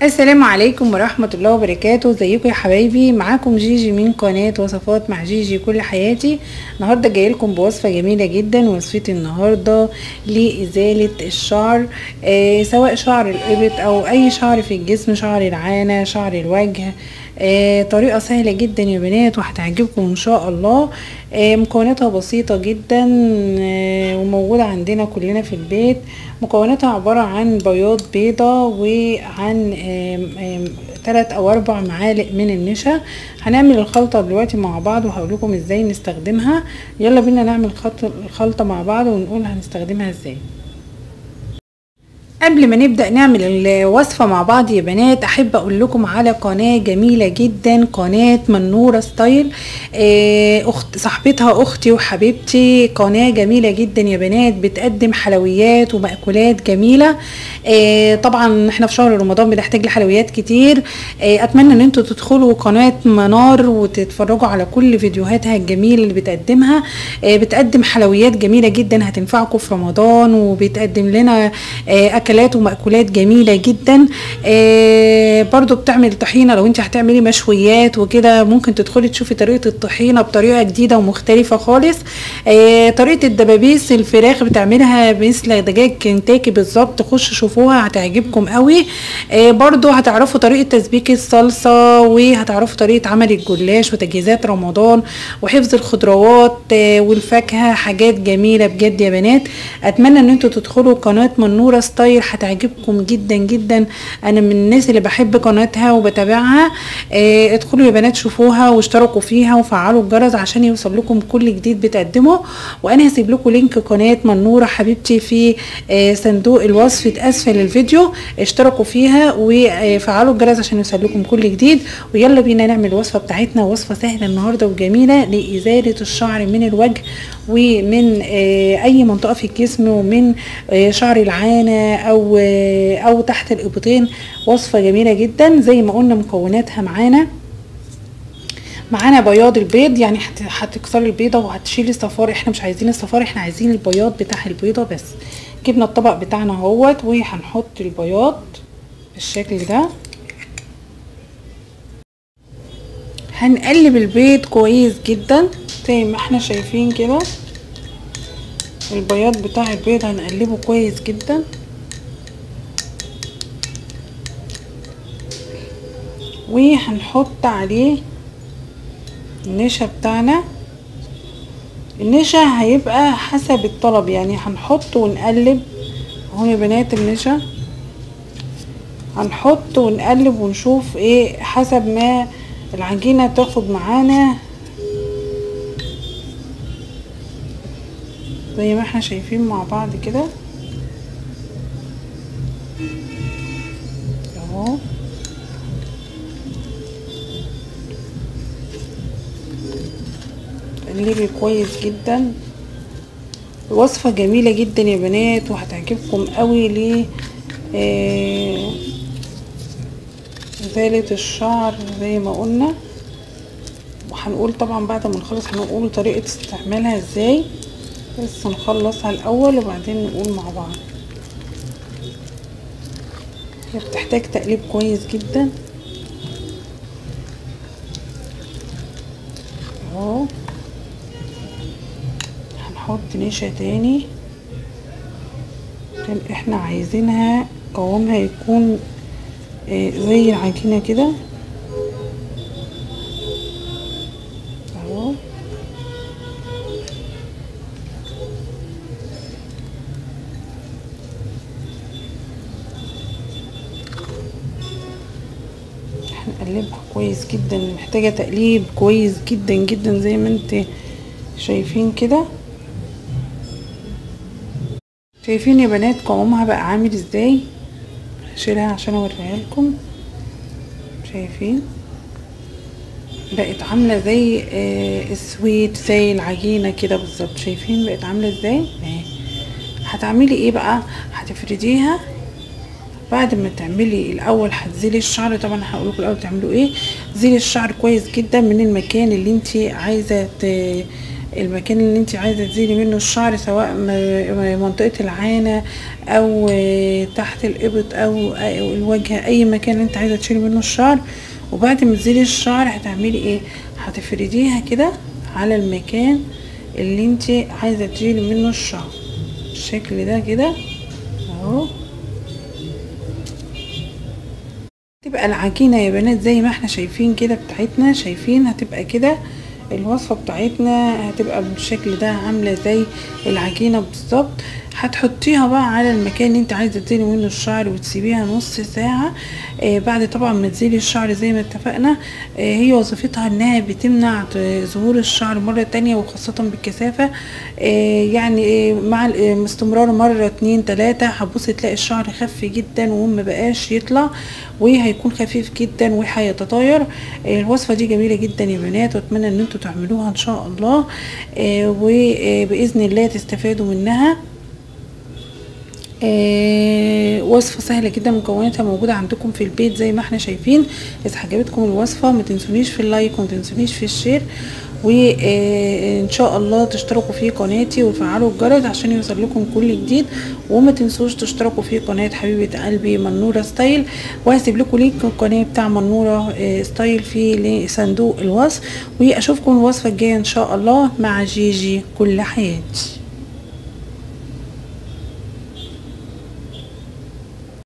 السلام عليكم ورحمة الله وبركاته ازيكم يا حبايبي معاكم جيجي من قناة وصفات مع جيجي كل حياتي النهاردة جايلكم بوصفة جميلة جدا وصفتي النهاردة لإزالة الشعر آه سواء شعر الإبط أو أي شعر في الجسم شعر العانة شعر الوجه آه طريقة سهلة جدا يا بنات وهتعجبكم ان شاء الله آه مكوناتها بسيطة جدا آه وموجودة عندنا كلنا في البيت مكوناتها عبارة عن بياض بيضة وعن ثلاث او اربع معالق من النشا هنعمل الخلطة دلوقتي مع بعض وهقول لكم ازاي نستخدمها يلا بينا نعمل الخلطة مع بعض ونقول هنستخدمها ازاي قبل ما نبدأ نعمل الوصفة مع بعض يا بنات أحب أقول لكم على قناة جميلة جدا قناة منورة ستايل أخت صاحبتها أختي وحبيبتي قناة جميلة جدا يا بنات بتقدم حلويات ومأكولات جميلة طبعا احنا في شهر رمضان بنحتاج لحلويات كتير أتمنى ان انتوا تدخلوا قناة منار وتتفرجوا على كل فيديوهاتها الجميلة اللي بتقدمها بتقدم حلويات جميلة جدا هتنفعكم في رمضان وبتقدم لنا أكل اكلات ومأكولات جميلة جدا آه برضو بتعمل طحينة لو انت هتعملي مشويات وكده ممكن تدخلي تشوفي طريقة الطحينة بطريقة جديدة ومختلفة خالص آه طريقة الدبابيس الفراخ بتعملها مثل دجاج كنتاكي بالظبط خشوا شوفوها هتعجبكم قوي آه برضو هتعرفوا طريقة تسبيك الصلصة وهتعرفوا طريقة عمل الجلاش وتجهيزات رمضان وحفظ الخضروات آه والفاكهة حاجات جميلة بجد يا بنات اتمنى ان انتوا تدخلوا قناة منورة ستايل هتعجبكم جدا جدا انا من الناس اللي بحب قناتها وبتابعها اه ادخلوا يا بنات شوفوها واشتركوا فيها وفعلوا الجرس عشان يوصل لكم كل جديد بتقدمه وانا هسيب لكم لينك قناه منوره حبيبتي في اه صندوق الوصف اسفل الفيديو اشتركوا فيها وفعلوا الجرس عشان يوصل لكم كل جديد ويلا بينا نعمل الوصفه بتاعتنا وصفه سهله النهارده وجميله لازاله الشعر من الوجه ومن اه اي منطقه في الجسم ومن شعر العانه او او تحت الابطين وصفه جميله جدا زي ما قلنا مكوناتها معانا معانا بياض البيض يعني هتكسري البيضه وهتشيلي الصفار احنا مش عايزين الصفار احنا عايزين البياض بتاع البيضه بس جبنا الطبق بتاعنا اهوت وهنحط البياض بالشكل ده هنقلب البيض كويس جدا زي ما احنا شايفين كده البياض بتاع البيض هنقلبه كويس جدا وهنحط عليه النشا بتاعنا النشا هيبقى حسب الطلب يعني هنحط ونقلب اهو يا بنات النشا هنحط ونقلب ونشوف ايه حسب ما العجينة تاخد معانا زي ما احنا شايفين مع بعض كده اهو قلبي كويس جدا وصفة جميلة جدا يا بنات وهتعجبكم قوي ل ازالة الشعر زي ما قلنا وهنقول طبعا بعد ما نخلص هنقول طريقة استعمالها ازاي بس نخلصها الاول وبعدين نقول مع بعض هي بتحتاج تقليب كويس جدا اهو هنحط نشا تاني عشان احنا عايزينها قوامها يكون آه زي العجينه كده اهو هنقلبها كويس جدا محتاجه تقليب كويس جدا جدا زي ما انت شايفين كده شايفين يا بنات قوامها بقى عامل ازاي هشيلها عشان اوريها لكم شايفين بقت عامله زي آه السويت زي العجينه كده بالظبط شايفين بقت عامله ازاي اهي هتعملي ايه بقى هتفرديها بعد ما تعملي الاول هتزيلي الشعر طبعا هقول لكم الاول تعملوا ايه زيلي الشعر كويس جدا من المكان اللي انت عايزه المكان اللي انت عايزه تزيلي منه الشعر سواء م- منطقه العانه او آه، تحت الابط او أو الوجه اي مكان انت عايزه تشيلي منه الشعر وبعد ما تزيلي الشعر هتعملي ايه هتفرديها كده على المكان اللي انت عايزه تشيلي منه الشعر بالشكل ده كده اهو تبقى العجينة يا بنات زي ما احنا شايفين كده بتاعتنا شايفين هتبقى كده الوصفة بتاعتنا هتبقى بالشكل ده عاملة زي العجينة بالظبط هتحطيها بقى على المكان اللي انت عايزة تزيلي منه الشعر وتسيبيها نص ساعة آه بعد طبعا ما تزيلي الشعر زي ما اتفقنا آه هي وظيفتها انها بتمنع ت- ظهور الشعر مرة تانية وخاصة بالكثافة آه يعني آه مع ال- آه، استمرار مرة اتنين تلاتة هتبصي تلاقي الشعر خف جدا وما بقاش يطلع وهيكون خفيف جدا وهيتطاير آه، الوصفة دي جميلة جدا يا بنات واتمنى ان انتوا تعملوها ان شاء الله آه، وبإذن الله تستفادوا منها آه، وصفة سهلة جدا مكوناتها موجودة عندكم في البيت زي ما احنا شايفين اذا عجبتكم الوصفة ما تنسونيش في اللايك وما تنسونيش في الشير وان شاء الله تشتركوا في قناتي وتفعلوا الجرس عشان يوصل لكم كل جديد وما تنسوش تشتركوا في قناة حبيبة قلبي منورة ستايل وهسيب لكم لينك القناة بتاع منورة آه، ستايل في صندوق الوصف واشوفكم الوصفة الجاية ان شاء الله مع جيجي كل حياتي